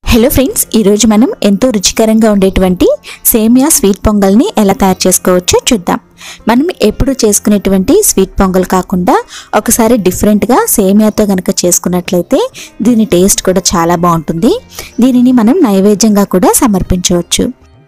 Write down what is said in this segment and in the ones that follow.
hello friends ఈరోజు మనం ఎంతో రుచికరంగా ఉండేటువంటి సేమియా స్వీట్ పొంగల్ని ఎలా తయారు చేసుకోవచ్చో చూద్దాం మనం ఎప్పుడు చేసుకునేటువంటి స్వీట్ పొంగల్ కాకుండా ఒకసారి డిఫరెంట్గా సేమియాతో కనుక చేసుకున్నట్లయితే దీని టేస్ట్ కూడా చాలా బాగుంటుంది దీనిని మనం నైవేద్యంగా కూడా సమర్పించవచ్చు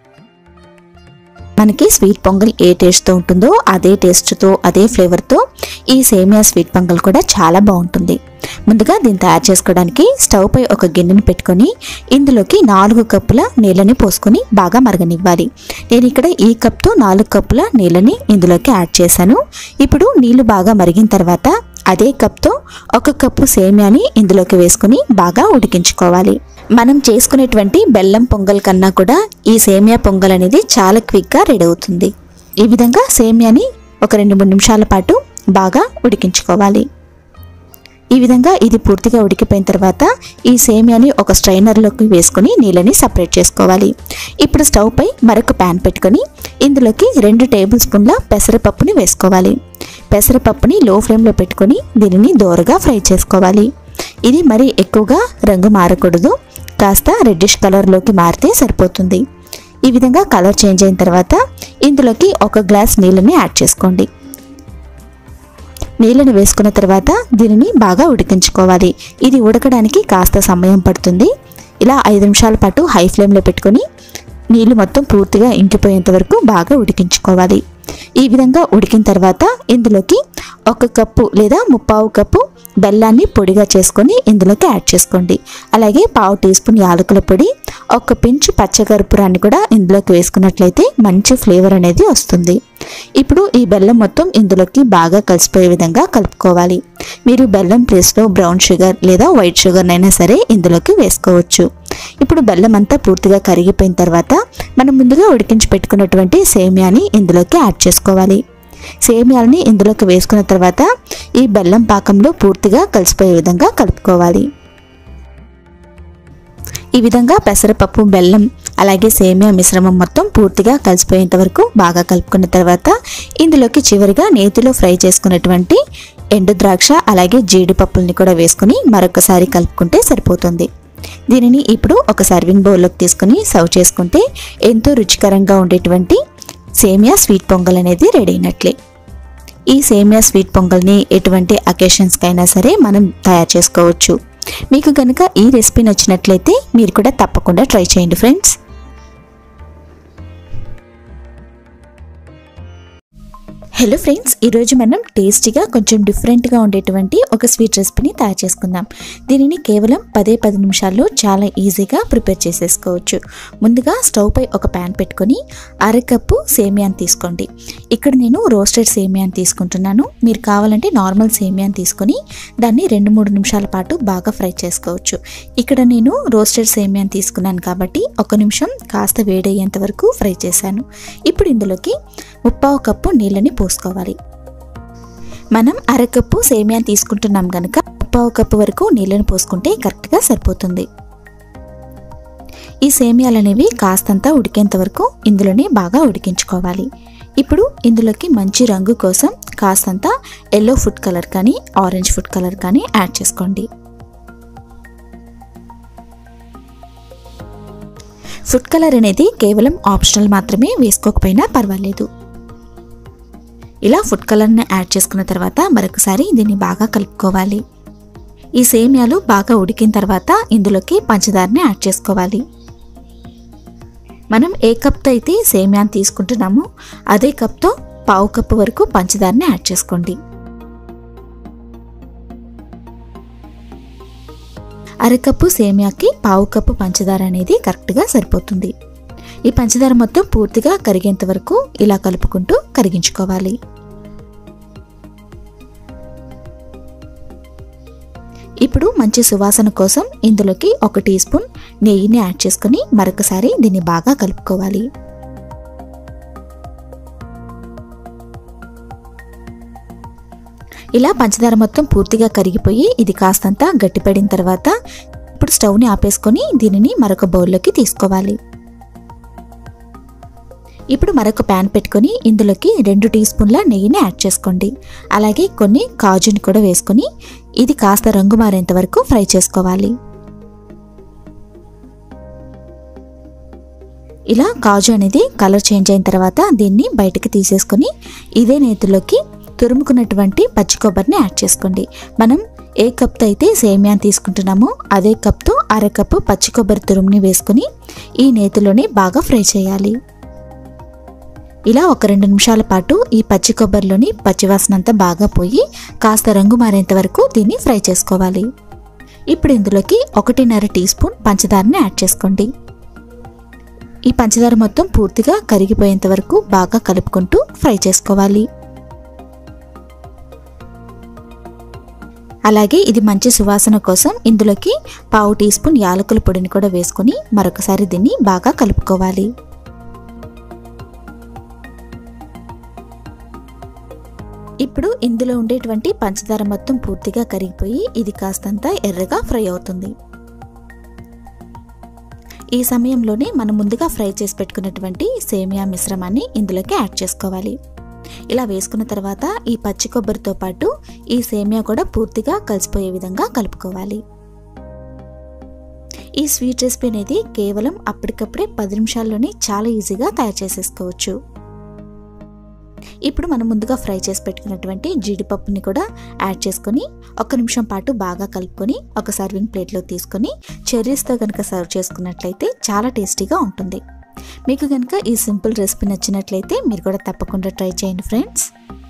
మనకి స్వీట్ పొంగల్ ఏ టేస్ట్తో ఉంటుందో అదే టేస్ట్తో అదే ఫ్లేవర్తో ఈ సేమియా స్వీట్ పొంగల్ కూడా చాలా బాగుంటుంది ముందుగా దీన్ని తయారు చేసుకోవడానికి స్టవ్ పై ఒక గిన్నెని పెట్టుకొని ఇందులోకి నాలుగు కప్పుల నీళ్ళని పోసుకొని బాగా మరగనివ్వాలి నేను ఇక్కడ ఈ కప్తో నాలుగు కప్పుల నీళ్ళని ఇందులోకి యాడ్ చేశాను ఇప్పుడు నీళ్లు బాగా మరిగిన తర్వాత అదే కప్తో ఒక కప్పు సేమియాని ఇందులోకి వేసుకుని బాగా ఉడికించుకోవాలి మనం చేసుకునేటువంటి బెల్లం పొంగల్ కన్నా కూడా ఈ సేమియా పొంగల్ అనేది చాలా క్విక్గా రెడీ అవుతుంది ఈ విధంగా సేమియాని ఒక రెండు మూడు నిమిషాల పాటు బాగా ఉడికించుకోవాలి ఈ విధంగా ఇది పూర్తిగా ఉడికిపోయిన తర్వాత ఈ సేమియాని ఒక స్ట్రైనర్లోకి వేసుకొని నీళ్ళని సపరేట్ చేసుకోవాలి ఇప్పుడు స్టవ్ పై మరొక ప్యాన్ పెట్టుకొని ఇందులోకి రెండు టేబుల్ స్పూన్ల పెసరపప్పుని వేసుకోవాలి పెసరపప్పుని లో ఫ్లేమ్లో పెట్టుకొని దీనిని దోరగా ఫ్రై చేసుకోవాలి ఇది మరీ ఎక్కువగా రంగు మారకూడదు కాస్త రెడ్డిష్ కలర్లోకి మారితే సరిపోతుంది ఈ విధంగా కలర్ చేంజ్ అయిన తర్వాత ఇందులోకి ఒక గ్లాస్ నీళ్ళని యాడ్ చేసుకోండి నీళ్ళని వేసుకున్న తర్వాత దీనిని బాగా ఉడికించుకోవాలి ఇది ఉడకడానికి కాస్త సమయం పడుతుంది ఇలా ఐదు నిమిషాల పాటు హై ఫ్లేమ్లో పెట్టుకొని నీళ్ళు మొత్తం పూర్తిగా ఇంకిపోయేంత వరకు బాగా ఉడికించుకోవాలి ఈ విధంగా ఉడికిన తర్వాత ఇందులోకి ఒక కప్పు లేదా ముప్పావు కప్పు బెల్లాన్ని పొడిగా చేసుకొని ఇందులోకి యాడ్ చేసుకోండి అలాగే పావు టీ స్పూన్ యాలకుల పొడి ఒక పించు పచ్చకర్పూరాన్ని కూడా ఇందులోకి వేసుకున్నట్లయితే మంచి ఫ్లేవర్ అనేది వస్తుంది ఇప్పుడు ఈ బెల్లం మొత్తం ఇందులోకి బాగా కలిసిపోయే విధంగా కలుపుకోవాలి మీరు బెల్లం ప్లేస్లో బ్రౌన్ షుగర్ లేదా వైట్ షుగర్ అయినా సరే ఇందులోకి వేసుకోవచ్చు ఇప్పుడు బెల్లం అంతా పూర్తిగా కరిగిపోయిన తర్వాత మనం ముందుగా ఉడికించి పెట్టుకున్నటువంటి సేమియాని ఇందులోకి యాడ్ చేసుకోవాలి సేమియాలని ఇందులోకి వేసుకున్న తర్వాత ఈ బెల్లం పాకంలో పూర్తిగా కలిసిపోయే విధంగా కలుపుకోవాలి ఈ విధంగా పెసరపప్పు బెల్లం అలాగే సేమియా మిశ్రమం మొత్తం పూర్తిగా కలిసిపోయేంత వరకు బాగా కలుపుకున్న తర్వాత ఇందులోకి చివరిగా నేతిలో ఫ్రై చేసుకున్నటువంటి ఎండు ద్రాక్ష అలాగే జీడిపప్పుల్ని కూడా వేసుకుని మరొకసారి కలుపుకుంటే సరిపోతుంది దీనిని ఇప్పుడు ఒక సర్వింగ్ బౌల్లోకి తీసుకుని సర్వ్ చేసుకుంటే ఎంతో రుచికరంగా ఉండేటువంటి సేమియా స్వీట్ పొంగల్ అనేది రెడీ అయినట్లే ఈ సేమియా స్వీట్ పొంగల్ని ఎటువంటి అకేషన్స్కి అయినా సరే మనం తయారు చేసుకోవచ్చు మీకు కనుక ఈ రెసిపీ నచ్చినట్లయితే మీరు కూడా తప్పకుండా ట్రై చేయండి ఫ్రెండ్స్ హలో ఫ్రెండ్స్ ఈరోజు మనం టేస్టీగా కొంచెం డిఫరెంట్గా ఉండేటువంటి ఒక స్వీట్ రెసిపీని తయారు చేసుకుందాం దీనిని కేవలం పదే పది నిమిషాల్లో చాలా ఈజీగా ప్రిపేర్ చేసేసుకోవచ్చు ముందుగా స్టవ్ పై ఒక ప్యాన్ పెట్టుకొని అరకప్పు సేమియాని తీసుకోండి ఇక్కడ నేను రోస్టెడ్ సేమియాని తీసుకుంటున్నాను మీరు కావాలంటే నార్మల్ సేమియాని తీసుకొని దాన్ని రెండు మూడు నిమిషాల పాటు బాగా ఫ్రై చేసుకోవచ్చు ఇక్కడ నేను రోస్టెడ్ సేమియాని తీసుకున్నాను కాబట్టి ఒక నిమిషం కాస్త వేడయ్యేంత వరకు ఫ్రై చేశాను ఇప్పుడు ఇందులోకి ముప్పావు కప్పు నీళ్ళని పోసుకోవాలి మనం అరకప్పు సేమియాని తీసుకుంటున్నాం కనుక ముప్పావు కప్పు వరకు నీళ్ళని పోసుకుంటే కరెక్ట్గా సరిపోతుంది ఈ సేమియాలు అనేవి కాస్తంత ఉడికేంత వరకు ఇందులోనే బాగా ఉడికించుకోవాలి ఇప్పుడు ఇందులోకి మంచి రంగు కోసం కాస్తంత ఎల్లో ఫుడ్ కలర్ కానీ ఆరెంజ్ ఫుడ్ కలర్ కానీ యాడ్ చేసుకోండి ఫుడ్ కలర్ అనేది కేవలం ఆప్షనల్ మాత్రమే వేసుకోకపోయినా పర్వాలేదు ఇలా ఫుడ్ కలర్ని యాడ్ చేసుకున్న తర్వాత మరొకసారి దీన్ని బాగా కలుపుకోవాలి ఈ సేమియాలు బాగా ఉడికిన తర్వాత ఇందులోకి పంచదారని యాడ్ చేసుకోవాలి మనం ఏ కప్తో అయితే సేమియాని తీసుకుంటున్నామో అదే కప్తో పావు కప్పు వరకు పంచదారని యాడ్ చేసుకోండి అరకప్పు సేమియాకి పావు కప్పు పంచదార అనేది కరెక్ట్గా సరిపోతుంది ఈ పంచదార మొత్తం పూర్తిగా కరిగేంత వరకు ఇలా కలుపుకుంటూ కరిగించుకోవాలి ఇప్పుడు మంచి సువాసన కోసం ఇందులోకి ఒక టీ స్పూన్ నెయ్యిని యాడ్ చేసుకుని మరొకసారి దీన్ని బాగా కలుపుకోవాలి ఇలా పంచదార మొత్తం పూర్తిగా కరిగిపోయి ఇది కాస్తంత గట్టిపడిన తర్వాత ఇప్పుడు స్టవ్ని ఆపేసుకొని దీనిని మరొక బౌల్లోకి తీసుకోవాలి ఇప్పుడు మరొక ప్యాన్ పెట్టుకొని ఇందులోకి రెండు టీ స్పూన్ల నెయ్యిని యాడ్ చేసుకోండి అలాగే కొన్ని కాజుని కూడా వేసుకొని ఇది కాస్త రంగు మారేంత వరకు ఫ్రై చేసుకోవాలి ఇలా కాజు అనేది కలర్ చేంజ్ అయిన తర్వాత దీన్ని బయటకు తీసేసుకొని ఇదే నేతిలోకి తురుముకున్నటువంటి పచ్చి కొబ్బరిని యాడ్ చేసుకోండి మనం ఏ కప్తో అయితే సేమియా తీసుకుంటున్నామో అదే కప్తో అర కప్పు పచ్చి కొబ్బరి తురుముని వేసుకొని ఈ నేతిలోనే బాగా ఫ్రై చేయాలి ఇలా ఒక రెండు నిమిషాల పాటు ఈ పచ్చి కొబ్బరిలోని పచ్చివాసన అంతా బాగా పోయి కాస్త రంగు మారేంత వరకు దీన్ని ఫ్రై చేసుకోవాలి ఇప్పుడు ఇందులోకి ఒకటిన్నర టీ స్పూన్ పంచదారని యాడ్ చేసుకోండి ఈ పంచదార మొత్తం పూర్తిగా కరిగిపోయేంత వరకు బాగా కలుపుకుంటూ ఫ్రై చేసుకోవాలి అలాగే ఇది మంచి సువాసన కోసం ఇందులోకి పావు టీ స్పూన్ యాలకుల పొడిని కూడా వేసుకొని మరొకసారి దీన్ని బాగా కలుపుకోవాలి ఇప్పుడు ఇందులో ఉండేటువంటి పంచదార మొత్తం పూర్తిగా కరిగిపోయి ఇది కాస్తంత ఎర్రగా ఫ్రై అవుతుంది ఈ సమయంలోనే మనం ముందుగా ఫ్రై చేసి పెట్టుకున్నటువంటి సేమియా మిశ్రమాన్ని ఇందులోకి యాడ్ చేసుకోవాలి ఇలా వేసుకున్న తర్వాత ఈ పచ్చి కొబ్బరితో పాటు ఈ సేమియా కూడా పూర్తిగా కలిసిపోయే విధంగా కలుపుకోవాలి ఈ స్వీట్ రెసిపీ అనేది కేవలం అప్పటికప్పుడే పది నిమిషాల్లోనే చాలా ఈజీగా తయారు చేసేసుకోవచ్చు ఇప్పుడు మనం ముందుగా ఫ్రై చేసి పెట్టుకున్నటువంటి జీడిపప్పుని కూడా యాడ్ చేసుకొని ఒక నిమిషం పాటు బాగా కలుపుకొని ఒక సర్వింగ్ ప్లేట్లో తీసుకొని చెర్రీస్తో కనుక సర్వ్ చేసుకున్నట్లయితే చాలా టేస్టీగా ఉంటుంది మీకు కనుక ఈ సింపుల్ రెసిపీ నచ్చినట్లయితే మీరు కూడా తప్పకుండా ట్రై చేయండి ఫ్రెండ్స్